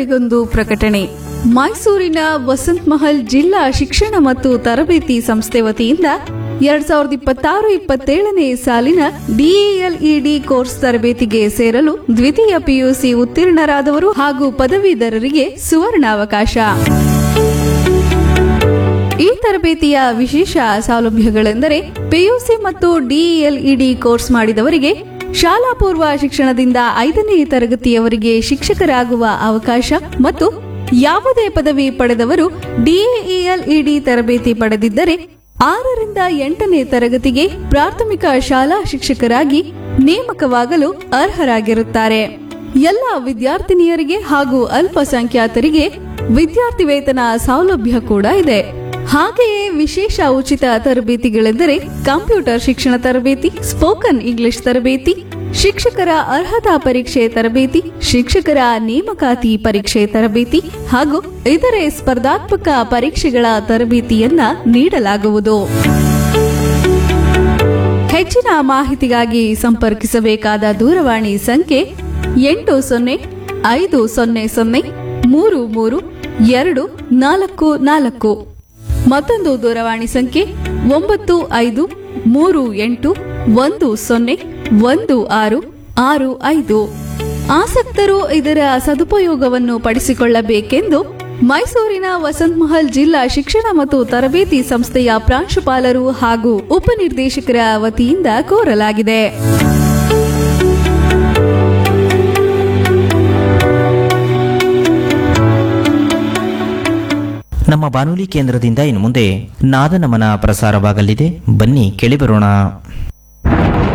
ರೈತರಿಗೊಂದು ಪ್ರಕಟಣೆ ಮೈಸೂರಿನ ವಸಂತ್ ಮಹಲ್ ಜಿಲ್ಲಾ ಶಿಕ್ಷಣ ಮತ್ತು ತರಬೇತಿ ಸಂಸ್ಥೆ ವತಿಯಿಂದ ಎರಡ್ ಸಾವಿರದ ಇಪ್ಪತ್ತಾರು ಇಪ್ಪತ್ತೇಳನೇ ಸಾಲಿನ ಡಿಇಎಲ್ಇಡಿ ಕೋರ್ಸ್ ತರಬೇತಿಗೆ ಸೇರಲು ದ್ವಿತೀಯ ಪಿಯುಸಿ ಉತ್ತೀರ್ಣರಾದವರು ಹಾಗೂ ಪದವೀಧರರಿಗೆ ಸುವರ್ಣಾವಕಾಶ ಈ ತರಬೇತಿಯ ವಿಶೇಷ ಸೌಲಭ್ಯಗಳೆಂದರೆ ಪಿಯುಸಿ ಮತ್ತು ಡಿಇಎಲ್ಇಡಿ ಕೋರ್ಸ್ ಮಾಡಿದವರಿಗೆ ಶಾಲಾ ಪೂರ್ವ ಶಿಕ್ಷಣದಿಂದ ಐದನೇ ತರಗತಿಯವರಿಗೆ ಶಿಕ್ಷಕರಾಗುವ ಅವಕಾಶ ಮತ್ತು ಯಾವುದೇ ಪದವಿ ಪಡೆದವರು ಡಿಎಇಎಲ್ಇಡಿ ತರಬೇತಿ ಪಡೆದಿದ್ದರೆ ಆರರಿಂದ ಎಂಟನೇ ತರಗತಿಗೆ ಪ್ರಾಥಮಿಕ ಶಾಲಾ ಶಿಕ್ಷಕರಾಗಿ ನೇಮಕವಾಗಲು ಅರ್ಹರಾಗಿರುತ್ತಾರೆ ಎಲ್ಲ ವಿದ್ಯಾರ್ಥಿನಿಯರಿಗೆ ಹಾಗೂ ಅಲ್ಪಸಂಖ್ಯಾತರಿಗೆ ವಿದ್ಯಾರ್ಥಿ ವೇತನ ಸೌಲಭ್ಯ ಕೂಡ ಇದೆ ಹಾಗೆಯೇ ವಿಶೇಷ ಉಚಿತ ತರಬೇತಿಗಳೆಂದರೆ ಕಂಪ್ಯೂಟರ್ ಶಿಕ್ಷಣ ತರಬೇತಿ ಸ್ಪೋಕನ್ ಇಂಗ್ಲಿಷ್ ತರಬೇತಿ ಶಿಕ್ಷಕರ ಅರ್ಹತಾ ಪರೀಕ್ಷೆ ತರಬೇತಿ ಶಿಕ್ಷಕರ ನೇಮಕಾತಿ ಪರೀಕ್ಷೆ ತರಬೇತಿ ಹಾಗೂ ಇತರೆ ಸ್ಪರ್ಧಾತ್ಮಕ ಪರೀಕ್ಷೆಗಳ ತರಬೇತಿಯನ್ನ ನೀಡಲಾಗುವುದು ಹೆಚ್ಚಿನ ಮಾಹಿತಿಗಾಗಿ ಸಂಪರ್ಕಿಸಬೇಕಾದ ದೂರವಾಣಿ ಸಂಖ್ಯೆ ಎಂಟು ಸೊನ್ನೆ ಐದು ಸೊನ್ನೆ ಸೊನ್ನೆ ಮೂರು ಮೂರು ಎರಡು ನಾಲ್ಕು ನಾಲ್ಕು ಮತ್ತೊಂದು ದೂರವಾಣಿ ಸಂಖ್ಯೆ ಒಂಬತ್ತು ಐದು ಮೂರು ಎಂಟು ಒಂದು ಸೊನ್ನೆ ಒಂದು ಆರು ಆರು ಐದು ಆಸಕ್ತರು ಇದರ ಸದುಪಯೋಗವನ್ನು ಪಡಿಸಿಕೊಳ್ಳಬೇಕೆಂದು ಮೈಸೂರಿನ ವಸಂತ್ ಮಹಲ್ ಜಿಲ್ಲಾ ಶಿಕ್ಷಣ ಮತ್ತು ತರಬೇತಿ ಸಂಸ್ಥೆಯ ಪ್ರಾಂಶುಪಾಲರು ಹಾಗೂ ಉಪನಿರ್ದೇಶಕರ ವತಿಯಿಂದ ಕೋರಲಾಗಿದೆ ನಮ್ಮ ಬಾನುಲಿ ಕೇಂದ್ರದಿಂದ ಇನ್ನು ಮುಂದೆ ನಾದನಮನ ಪ್ರಸಾರವಾಗಲಿದೆ ಬನ್ನಿ ಕೇಳಿಬರೋಣ